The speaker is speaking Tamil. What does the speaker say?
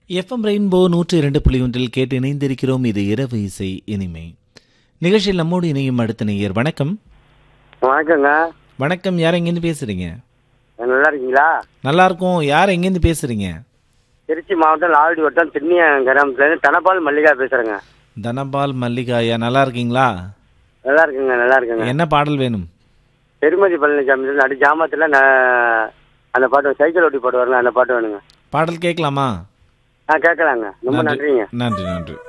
எஃப்எம் ரெயின்போ நூற்றி இரண்டு புள்ளி ஒன்றில் கேட்டு இணைந்திருக்கிறோம் இது இரவு இசை இனிமை நிகழ்ச்சியில் நம்மோடு இணையும் அடுத்த நேயர் வணக்கம் வணக்கங்க வணக்கம் யார் எங்கேருந்து பேசுறீங்க நல்லா இருக்கீங்களா நல்லா இருக்கும் யார் எங்கேருந்து பேசுறீங்க திருச்சி மாவட்டம் லாவடி வட்டம் திண்ணிய கிராமத்துலேருந்து தனபால் மல்லிகா பேசுகிறேங்க தனபால் மல்லிகாயா நல்லா இருக்கீங்களா நல்லா இருக்குங்க நல்லா இருக்குங்க என்ன பாடல் வேணும் பெருமதி பழனிசாமி நடி ஜாமத்தில் நான் அந்த பாட்டு சைக்கிள் ஓட்டி பாட்டு வரல அந்த பாட்டு வேணுங்க பாடல் கேட்கலாமா ஆ கேட்கலாங்க ரொம்ப நன்றிங்க நன்றி நன்றி